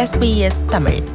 SBS Tamil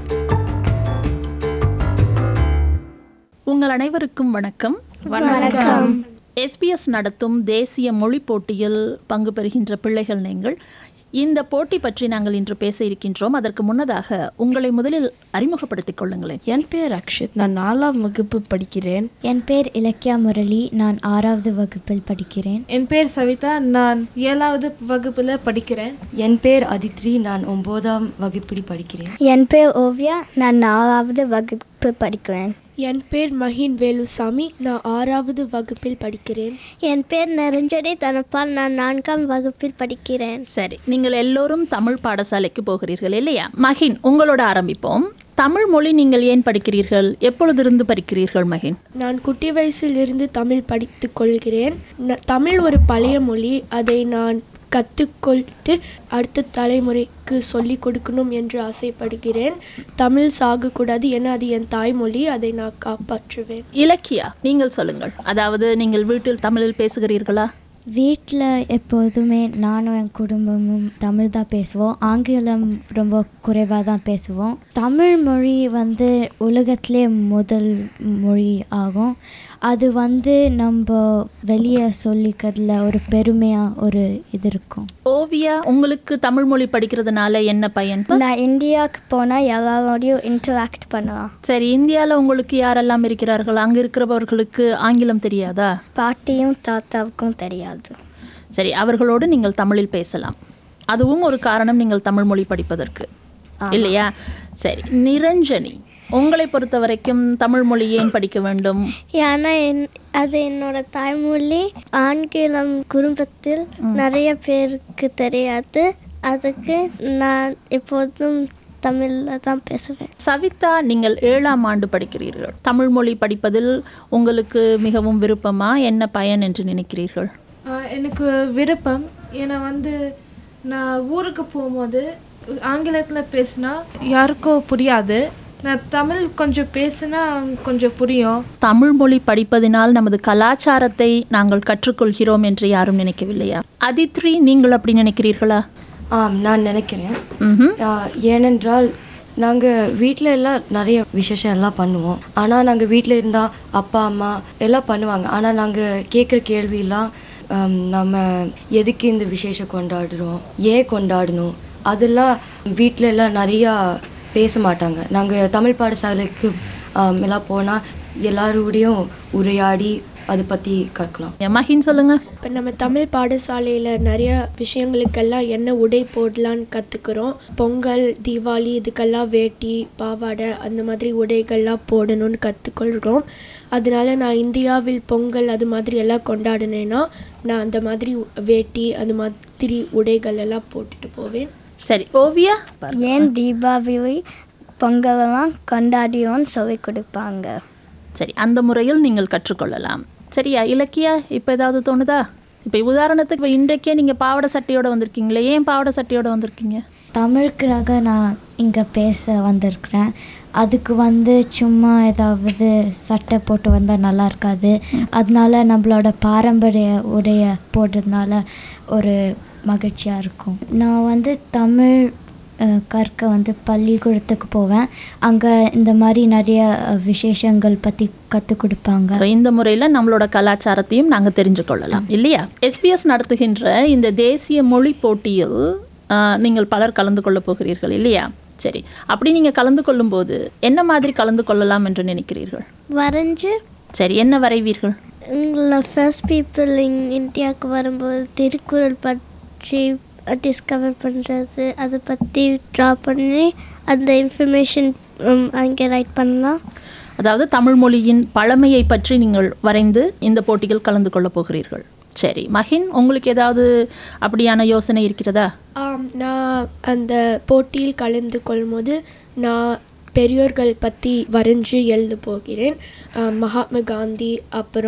உங்கள் அனைவருக்கும் வணக்கம் வணக்கம் எஸ்பிஎஸ் நடத்தும் தேசிய மொழி போட்டியில் பங்கு பெறுகின்ற பிள்ளைகள் நீங்கள் இந்த போட்டி பற்றி நாங்கள் இன்று பேச இருக்கின்றோம் அதற்கு முன்னதாக உங்களை முதலில் அறிமுகப்படுத்திக் கொள்ளுங்களேன் என் பேர் அக்ஷித் நான் நாலாம் வகுப்பு படிக்கிறேன் என் பேர் இலக்கியா முரளி நான் ஆறாவது வகுப்பில் படிக்கிறேன் என் பேர் சவிதா நான் ஏழாவது வகுப்பில் படிக்கிறேன் என் பேர் அதித்ரி நான் ஒம்போதாம் வகுப்பில் படிக்கிறேன் என் பேர் ஓவியா நான் நாலாவது வகுப்பு படிக்கிறேன் என் பேர் மஹின் வேலுசாமி நான் ஆறாவது வகுப்பில் படிக்கிறேன் என் பேர் நரஞ்சனி தனப்பால் நான் நான்காம் வகுப்பில் படிக்கிறேன் சரி நீங்கள் எல்லோரும் தமிழ் பாடசாலைக்கு போகிறீர்கள் இல்லையா மகின் உங்களோட ஆரம்பிப்போம் தமிழ் மொழி நீங்கள் ஏன் படிக்கிறீர்கள் எப்பொழுதிருந்து படிக்கிறீர்கள் மகின் நான் குட்டி வயசில் இருந்து தமிழ் படித்து கொள்கிறேன் ந- தமிழ் ஒரு பழைய மொழி அதை நான் கற்றுக்கொண்டு அடுத்த தலைமுறைக்கு சொல்லிக் கொடுக்கணும் என்று ஆசைப்படுகிறேன் தமிழ் சாகக்கூடாது ஏன்னா அது என் தாய்மொழி அதை நான் காப்பாற்றுவேன் இலக்கியா நீங்கள் சொல்லுங்கள் அதாவது நீங்கள் வீட்டில் தமிழில் பேசுகிறீர்களா வீட்டில் எப்போதுமே நானும் என் குடும்பமும் தமிழ் தான் பேசுவோம் ஆங்கிலம் ரொம்ப குறைவாக தான் பேசுவோம் தமிழ் மொழி வந்து உலகத்திலே முதல் மொழி ஆகும் அது வந்து நம்ம வெளியே சொல்லிக்கிறதுல ஒரு பெருமையாக ஒரு இது இருக்கும் ஓவியா உங்களுக்கு தமிழ் மொழி படிக்கிறதுனால என்ன பயன் நான் இந்தியாவுக்கு போனால் எல்லாரோடையும் இன்டராக்ட் பண்ணலாம் சரி இந்தியாவில் உங்களுக்கு யாரெல்லாம் இருக்கிறார்கள் அங்கே இருக்கிறவர்களுக்கு ஆங்கிலம் தெரியாதா பாட்டியும் தாத்தாவுக்கும் தெரியாது சரி அவர்களோடு நீங்கள் தமிழில் பேசலாம் அதுவும் ஒரு காரணம் நீங்கள் தமிழ் மொழி படிப்பதற்கு இல்லையா சரி நிரஞ்சனி உங்களை பொறுத்த வரைக்கும் தமிழ் மொழி ஏன் படிக்க வேண்டும் ஏன்னா என் அது என்னோட தாய்மொழி ஆங்கிலம் குடும்பத்தில் நிறைய பேருக்கு தெரியாது அதுக்கு நான் எப்போதும் தமிழில் தான் பேசுவேன் சவிதா நீங்கள் ஏழாம் ஆண்டு படிக்கிறீர்கள் தமிழ் மொழி படிப்பதில் உங்களுக்கு மிகவும் விருப்பமா என்ன பயன் என்று நினைக்கிறீர்கள் ஆஹ் எனக்கு விருப்பம் ஏன்னா வந்து நான் ஊருக்கு போகும்போது ஆங்கிலத்தில் பேசினா யாருக்கும் புரியாது நான் தமிழ் கொஞ்சம் பேசினா கொஞ்சம் புரியும் தமிழ் மொழி படிப்பதினால் நமது கலாச்சாரத்தை நாங்கள் கற்றுக்கொள்கிறோம் என்று யாரும் நினைக்கவில்லையா அதித்ரி நீங்கள் அப்படி நினைக்கிறீர்களா ஆம் நான் நினைக்கிறேன் ம்ஹும். ஆ, ஏனென்றால் நாங்கள் வீட்டில் எல்லாம் நிறைய விசேஷம் எல்லாம் பண்ணுவோம் ஆனால் நாங்கள் வீட்டில் இருந்தால் அப்பா அம்மா எல்லாம் பண்ணுவாங்க ஆனால் நாங்கள் கேட்குற கேள்வியெல்லாம் ஆம், நம்ம எதுக்கு இந்த விசேஷம் கொண்டாடுறோம் ஏன் கொண்டாடணும் அதெல்லாம் வீட்டில் எல்லாம் நிறையா பேச மாட்டாங்க நாங்கள் தமிழ் பாடசாலைக்கு ஆம், எல்லாம் போனால் எல்லாரோடையும் உரையாடி அதை பற்றி கற்கலாம் மகின் சொல்லுங்க இப்போ நம்ம தமிழ் பாடசாலையில் நிறைய விஷயங்களுக்கெல்லாம் என்ன உடை போடலான்னு கற்றுக்குறோம் பொங்கல் தீபாவளி இதுக்கெல்லாம் வேட்டி பாவாடை அந்த மாதிரி உடைகள்லாம் போடணும்னு கற்றுக்கொள்கிறோம் அதனால நான் இந்தியாவில் பொங்கல் அது மாதிரி எல்லாம் கொண்டாடினேன்னா நான் அந்த மாதிரி வேட்டி அந்த மாதிரி உடைகள் எல்லாம் போட்டுட்டு போவேன் சரி ஓவியா ஏன் தீபாவளி பொங்கலெல்லாம் கொண்டாடியோன்னு சொல்லி கொடுப்பாங்க சரி அந்த முறையில் நீங்கள் கற்றுக்கொள்ளலாம் சரியா இலக்கியா இப்போ ஏதாவது தோணுதா இப்போ உதாரணத்துக்கு இப்போ இன்றைக்கே நீங்கள் பாவாடை சட்டையோட வந்திருக்கீங்களே ஏன் பாவாடை சட்டையோட வந்திருக்கீங்க தமிழுக்காக நான் இங்கே பேச வந்திருக்கிறேன் அதுக்கு வந்து சும்மா ஏதாவது சட்டை போட்டு வந்தால் நல்லா இருக்காது அதனால நம்மளோட பாரம்பரிய உடைய போடுறதுனால ஒரு மகிழ்ச்சியாக இருக்கும் நான் வந்து தமிழ் அஹ், கற்க வந்து பள்ளிக்கூடத்துக்கு போவேன் அங்கே இந்த மாதிரி நிறைய அஹ், விசேஷங்கள் பற்றி கற்றுக் கொடுப்பாங்க So, இந்த முறையில் நம்மளோட கலாச்சாரத்தையும் நாங்கள் தெரிஞ்சு கொள்ளலாம் இல்லையா எஸ்பிஎஸ் நடத்துகின்ற இந்த தேசிய மொழி போட்டியில் ஆஹ், நீங்கள் பலர் கலந்து கொள்ள போகிறீர்கள் இல்லையா சரி அப்படி நீங்கள் கலந்து கொள்ளும்போது என்ன மாதிரி கலந்து கொள்ளலாம் என்று நினைக்கிறீர்கள் வரைஞ்சு சரி என்ன வரைவீர்கள் உங்களை ஃபர்ஸ்ட் பீப்புள் இங் இந்தியாவுக்கு வரும்போது திருக்குறள் பற்றி டிஸ்கவர் பண்ணுறது அதை பற்றி ட்ரா பண்ணி அந்த இன்ஃபர்மேஷன் அங்கே ரைட் பண்ணலாம் அதாவது தமிழ் மொழியின் பழமையை பற்றி நீங்கள் வரைந்து இந்த போட்டியில் கலந்து கொள்ள போகிறீர்கள் சரி மகின் உங்களுக்கு ஏதாவது அப்படியான யோசனை இருக்கிறதா ஆம் நான் அந்த போட்டியில் கலந்து கொள்ளும்போது நான் பெரியோர்கள் பற்றி வரைஞ்சு எழுத போகிறேன் ஆம், மகாத்மா காந்தி அப்புறம்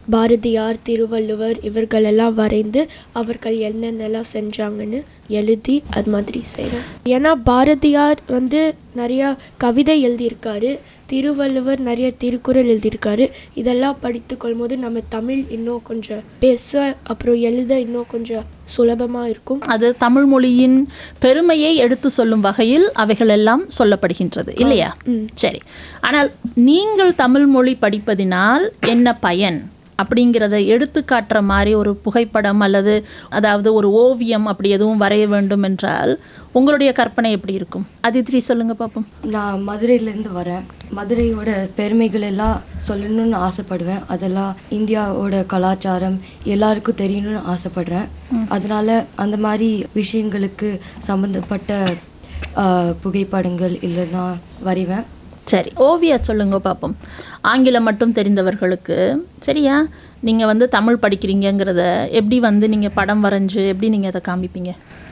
பாரதியார் திருவள்ளுவர் இவர்களெல்லாம் வரைந்து அவர்கள் என்னென்னலாம் செஞ்சாங்கன்னு எழுதி அது மாதிரி செய்கிறேன் ஏன்னா பாரதியார் வந்து நிறையா கவிதை எழுதியிருக்காரு திருவள்ளுவர் நிறைய திருக்குறள் எழுதியிருக்காரு இதெல்லாம் படித்து கொள்ளும்போது நம்ம தமிழ் இன்னும் கொஞ்சம் பேச அப்புறம் எழுத இன்னும் கொஞ்சம் சுலபமாக இருக்கும் அது தமிழ் மொழியின் பெருமையை எடுத்து சொல்லும் வகையில் அவைகள் எல்லாம் சொல்லப்படுகின்றது இல்லையா சரி ஆனால் நீங்கள் தமிழ் மொழி படிப்பதினால் என்ன பயன் அப்படிங்கிறத எடுத்து காட்டுற மாதிரி ஒரு புகைப்படம் அல்லது அதாவது ஒரு ஓவியம் அப்படி எதுவும் வரைய வேண்டும் என்றால் உங்களுடைய கற்பனை எப்படி இருக்கும் அதித்ரி சொல்லுங்க பார்ப்போம் நான் மதுரையிலேருந்து வரேன் மதுரையோட பெருமைகள் எல்லாம் சொல்லணும்னு ஆசைப்படுவேன் அதெல்லாம் இந்தியாவோட கலாச்சாரம் எல்லாருக்கும் தெரியணும்னு ஆசைப்படுறேன் அதனால அந்த மாதிரி விஷயங்களுக்கு சம்மந்தப்பட்ட ஆஹ், புகைப்படங்கள் இல்லைன்னா வரைவேன் சரி ஓவியா சொல்லுங்க பார்ப்போம் ஆங்கிலம் மட்டும் தெரிந்தவர்களுக்கு சரியா நீங்கள் வந்து தமிழ் படிக்கிறீங்கங்கிறத எப்படி வந்து நீங்கள் படம் வரைஞ்சு எப்படி நீங்கள் அதை காமிப்பீங்க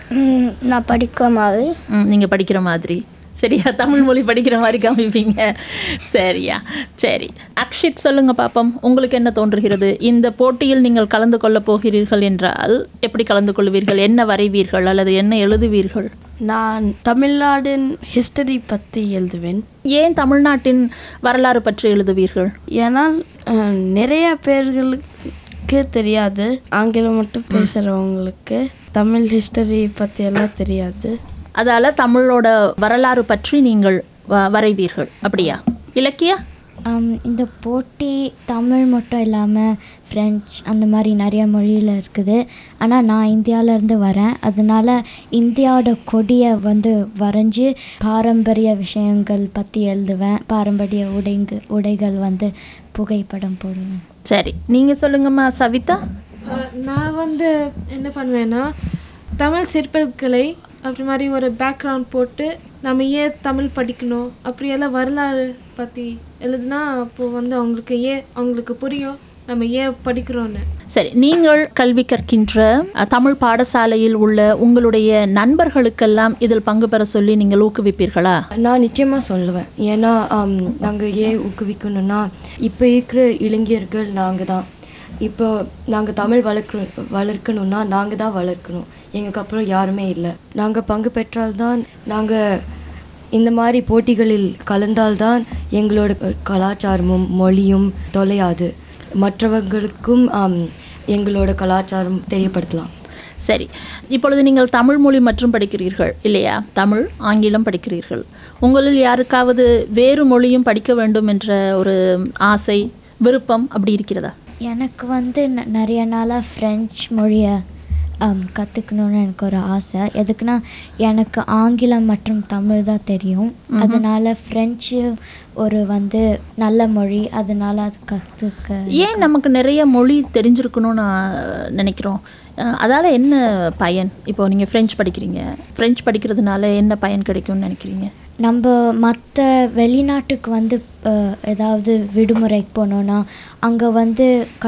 நான் படிக்கிற மாதிரி ம் நீங்கள் படிக்கிற மாதிரி சரியா தமிழ் மொழி படிக்கிற மாதிரி காமிப்பீங்க சரியா சரி அக்ஷித் சொல்லுங்க பாப்போம் உங்களுக்கு என்ன தோன்றுகிறது இந்த போட்டியில் நீங்கள் கலந்து கொள்ளப் போகிறீர்கள் என்றால் எப்படி கலந்து கொள்வீர்கள் என்ன வரைவீர்கள் அல்லது என்ன எழுதுவீர்கள் நான் தமிழ்நாடின் ஹிஸ்டரி பற்றி எழுதுவேன் ஏன் தமிழ்நாட்டின் வரலாறு பற்றி எழுதுவீர்கள் ஏன்னால் அஹ், நிறைய பேர்களுக்கு தெரியாது ஆங்கிலம் மட்டும் பேசுகிறவங்களுக்கு தமிழ் ஹிஸ்டரி பற்றி எல்லாம் தெரியாது அதால தமிழோட வரலாறு பற்றி நீங்கள் வ- வரைவீர்கள் அப்படியா இலக்கியா ஆம், இந்த போட்டி தமிழ் மட்டும் இல்லாமல் ஃப்ரெஞ்ச் அந்த மாதிரி நிறைய மொழியில் இருக்குது ஆனால் நான் இந்தியாவிலேருந்து வரேன் அதனால இந்தியாவோட கொடியை வந்து வரைஞ்சி பாரம்பரிய விஷயங்கள் பற்றி எழுதுவேன் பாரம்பரிய உடைங்க உடைகள் வந்து புகைப்படம் போடுவேன் சரி நீங்கள் சொல்லுங்கம்மா சவிதா அஹ் நான் வந்து என்ன பண்ணுவேன்னா தமிழ் சிற்பக்கலை அப்படி மாதிரி ஒரு பேக்ரவுண்ட் போட்டு நம்ம ஏன் தமிழ் படிக்கணும் அப்படியெல்லாம் வரலாறு பற்றி எழுதுனா அப்போ வந்து அவங்களுக்கு ஏன் அவங்களுக்கு புரியும் நம்ம ஏன் படிக்கிறோன்னு சரி நீங்கள் கல்வி கற்கின்ற அஹ், தமிழ் பாடசாலையில் உள்ள உங்களுடைய நண்பர்களுக்கெல்லாம் இதில் பங்கு பெற சொல்லி நீங்கள் ஊக்குவிப்பீர்களா நான் நிச்சயமாக சொல்லுவேன் ஏன்னா நாங்கள் ஏன் ஊக்குவிக்கணும்னா இப்போ இருக்கிற இளைஞர்கள் நாங்கள் தான் இப்போ நாங்கள் தமிழ் வளர்க்க வளர்க்கணும்னா நாங்கள் தான் வளர்க்கணும் எங்களுக்கு அப்புறம் யாருமே இல்லை நாங்கள் பங்கு பெற்றால்தான் நாங்கள் இந்த மாதிரி போட்டிகளில் கலந்தால்தான் எங்களோட கலாச்சாரமும் மொழியும் தொலையாது மற்றவர்களுக்கும் ஆம், எங்களோட கலாச்சாரம் தெரியப்படுத்தலாம் சரி இப்பொழுது நீங்கள் தமிழ் மொழி மற்றும் படிக்கிறீர்கள் இல்லையா தமிழ் ஆங்கிலம் படிக்கிறீர்கள் உங்களில் யாருக்காவது வேறு மொழியும் படிக்க வேண்டும் என்ற ஒரு ஆசை விருப்பம் அப்படி இருக்கிறதா எனக்கு வந்து ந- நிறைய நாளாக ஃப்ரெஞ்ச் மொழியை கற்றுக்கணுன்னு எனக்கு ஒரு ஆசை எதுக்குன்னா எனக்கு ஆங்கிலம் மற்றும் தமிழ் தான் தெரியும் அதனால ஃப்ரெஞ்சு ஒரு வந்து நல்ல மொழி அதனால அது கற்றுக்க ஏன் நமக்கு நிறைய மொழி தெரிஞ்சிருக்கணும்னு ஆஹ், நினைக்கிறோம் அஹ், அதால என்ன பயன் இப்போ நீங்கள் ஃப்ரெஞ்ச் படிக்கிறீங்க ஃப்ரெஞ்ச் படிக்கிறதுனால என்ன பயன் கிடைக்கும்னு நினைக்கிறீங்க நம்ம மற்ற வெளிநாட்டுக்கு வந்து அஹ், ஏதாவது விடுமுறைக்கு போனோன்னா அங்கே வந்து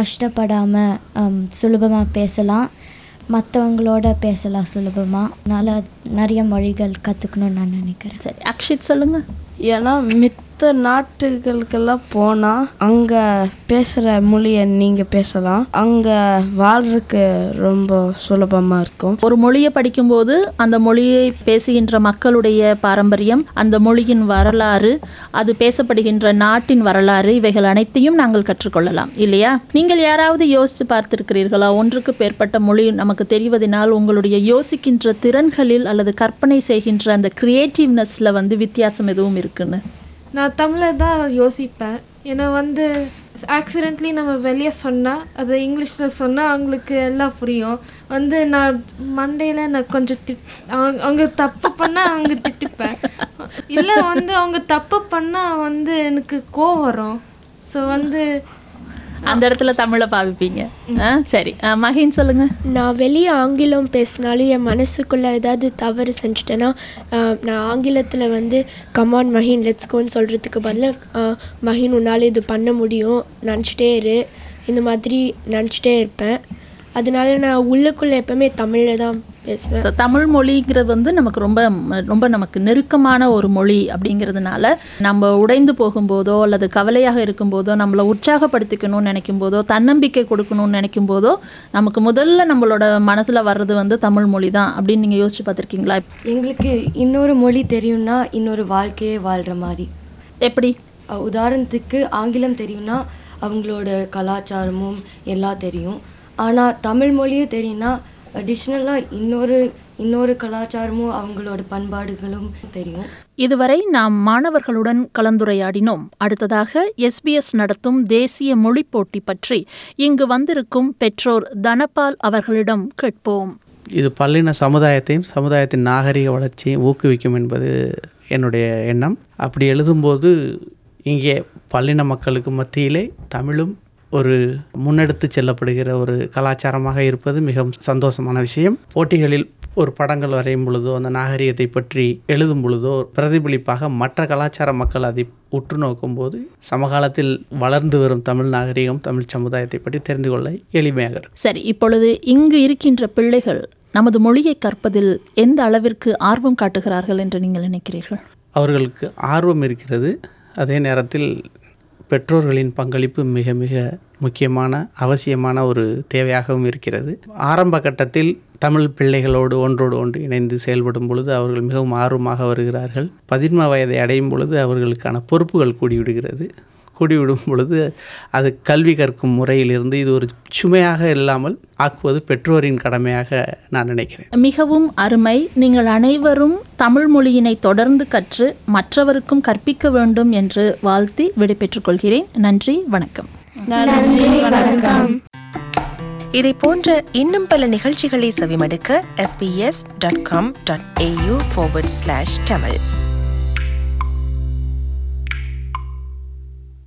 கஷ்டப்படாமல் சுலபமாக பேசலாம் மற்றவங்களோட பேசலாம் சுலபமாக அதனால் நிறைய மொழிகள் கற்றுக்கணும்னு நான் நினைக்கிறேன் சரி அக்ஷித் சொல்லுங்க ஏன்னா மித்த நாட்டுகளுக்கெல்லாம் போனால் அங்கே பேசுகிற மொழியை நீங்கள் பேசலாம் அங்கே வாழ்றதுக்கு ரொம்ப சுலபமாக இருக்கும் ஒரு மொழியை படிக்கும்போது அந்த மொழியை பேசுகின்ற மக்களுடைய பாரம்பரியம் அந்த மொழியின் வரலாறு அது பேசப்படுகின்ற நாட்டின் வரலாறு இவைகள் அனைத்தையும் நாங்கள் கற்றுக்கொள்ளலாம் இல்லையா நீங்கள் யாராவது யோசித்து பார்த்திருக்கிறீர்களா ஒன்றுக்கு மேற்பட்ட மொழி நமக்கு தெரிவதனால் உங்களுடைய யோசிக்கின்ற திறன்களில் அல்லது கற்பனை செய்கின்ற அந்த கிரியேட்டிவ்னஸ்ல வந்து வித்தியாசம் எதுவும் இருக்குன்னு நான் தமிழில் தான் யோசிப்பேன் ஏன்னா வந்து ஆக்சிடென்ட்லி நம்ம வெளியே சொன்னால் அது இங்கிலீஷில் சொன்னால் அவங்களுக்கு எல்லாம் புரியும் வந்து நான் மண்டையில் நான் கொஞ்சம் திட் அவங்க அவங்க தப்பு பண்ணால் அவங்க திட்டிப்பேன் இல்லை வந்து அவங்க தப்பு பண்ணால் வந்து எனக்கு கோவம் வரும் ஸோ வந்து அந்த இடத்துல தமிழை பாவிப்பீங்க ஆ சரி ஆ, மகின் சொல்லுங்க நான் வெளியே ஆங்கிலம் பேசினாலும் என் மனசுக்குள்ளே ஏதாவது தவறு செஞ்சுட்டேன்னா ஆஹ், நான் ஆங்கிலத்தில் வந்து கமான் மஹின் லெட்ஸ்கோன்னு சொல்கிறதுக்கு பதிலாக மஹின் உன்னால் இது பண்ண முடியும் நினச்சிட்டே இரு இந்த மாதிரி நினச்சிட்டே இருப்பேன் அதனால நான் உள்ளுக்குள்ளே எப்பவுமே தமிழில் தான் பேசுவேன் So, தமிழ் மொழிங்கிறது வந்து நமக்கு ரொம்ப ரொம்ப நமக்கு நெருக்கமான ஒரு மொழி அப்படிங்கிறதுனால நம்ம உடைந்து போகும்போதோ அல்லது கவலையாக இருக்கும்போதோ நம்மளை உற்சாகப்படுத்திக்கணும்னு நினைக்கும் போதோ தன்னம்பிக்கை கொடுக்கணும்னு நினைக்கும் போதோ நமக்கு முதல்ல நம்மளோட மனசில் வர்றது வந்து தமிழ் மொழி தான் அப்படின்னு நீங்கள் யோசிச்சு பார்த்துருக்கீங்களா எங்களுக்கு இன்னொரு மொழி தெரியும்னா இன்னொரு வாழ்க்கையே வாழ்கிற மாதிரி எப்படி அஹ் உதாரணத்துக்கு ஆங்கிலம் தெரியும்னா அவங்களோட கலாச்சாரமும் எல்லாம் தெரியும் ஆனால் தமிழ் மொழியும் தெரியும்னா அடிஷ்னலாக இன்னொரு இன்னொரு கலாச்சாரமும் அவங்களோட பண்பாடுகளும் தெரியும் இதுவரை நாம் மாணவர்களுடன் கலந்துரையாடினோம் அடுத்ததாக எஸ்பிஎஸ் நடத்தும் தேசிய மொழிப் போட்டி பற்றி இங்கு வந்திருக்கும் பெற்றோர் தனபால் அவர்களிடம் கேட்போம் இது பல்லின சமுதாயத்தையும் சமுதாயத்தின் நாகரிக வளர்ச்சியை ஊக்குவிக்கும் என்பது என்னுடைய எண்ணம் அப்படி எழுதும்போது இங்கே பல்லின மக்களுக்கு மத்தியிலே தமிழும் ஒரு முன்னெடுத்து செல்லப்படுகிற ஒரு கலாச்சாரமாக இருப்பது மிகவும் சந்தோஷமான விஷயம் போட்டிகளில் ஒரு படங்கள் வரையும் பொழுதோ அந்த நாகரிகத்தை பற்றி எழுதும் பொழுதோ பிரதிபலிப்பாக மற்ற கலாச்சார மக்கள் அதை உற்று நோக்கும்போது சமகாலத்தில் வளர்ந்து வரும் தமிழ் நாகரிகம் தமிழ் சமுதாயத்தை பற்றி தெரிந்து கொள்ள எளிமையாக இருக்கும் சரி இப்பொழுது இங்கு இருக்கின்ற பிள்ளைகள் நமது மொழியை கற்பதில் எந்த அளவிற்கு ஆர்வம் காட்டுகிறார்கள் என்று நீங்கள் நினைக்கிறீர்கள் அவர்களுக்கு ஆர்வம் இருக்கிறது அதே நேரத்தில் பெற்றோர்களின் பங்களிப்பு மிக மிக முக்கியமான அவசியமான ஒரு தேவையாகவும் இருக்கிறது ஆரம்ப கட்டத்தில் தமிழ் பிள்ளைகளோடு ஒன்றோடு ஒன்று இணைந்து செயல்படும் பொழுது அவர்கள் மிகவும் ஆர்வமாக வருகிறார்கள் பதின்ம வயதை அடையும் பொழுது அவர்களுக்கான பொறுப்புகள் கூடிவிடுகிறது கூடிவிடும் பொழுது அது கல்வி கற்கும் முறையிலிருந்து இது ஒரு சுமையாக இல்லாமல் ஆக்குவது பெற்றோரின் கடமையாக நான் நினைக்கிறேன் மிகவும் அருமை நீங்கள் அனைவரும் தமிழ் மொழியினை தொடர்ந்து கற்று மற்றவருக்கும் கற்பிக்க வேண்டும் என்று வாழ்த்தி விடைபெற்றுக் கொள்கிறேன் நன்றி வணக்கம் இதை போன்ற இன்னும் பல நிகழ்ச்சிகளை செவிமடுக்க sbs.com.au forward slash tamil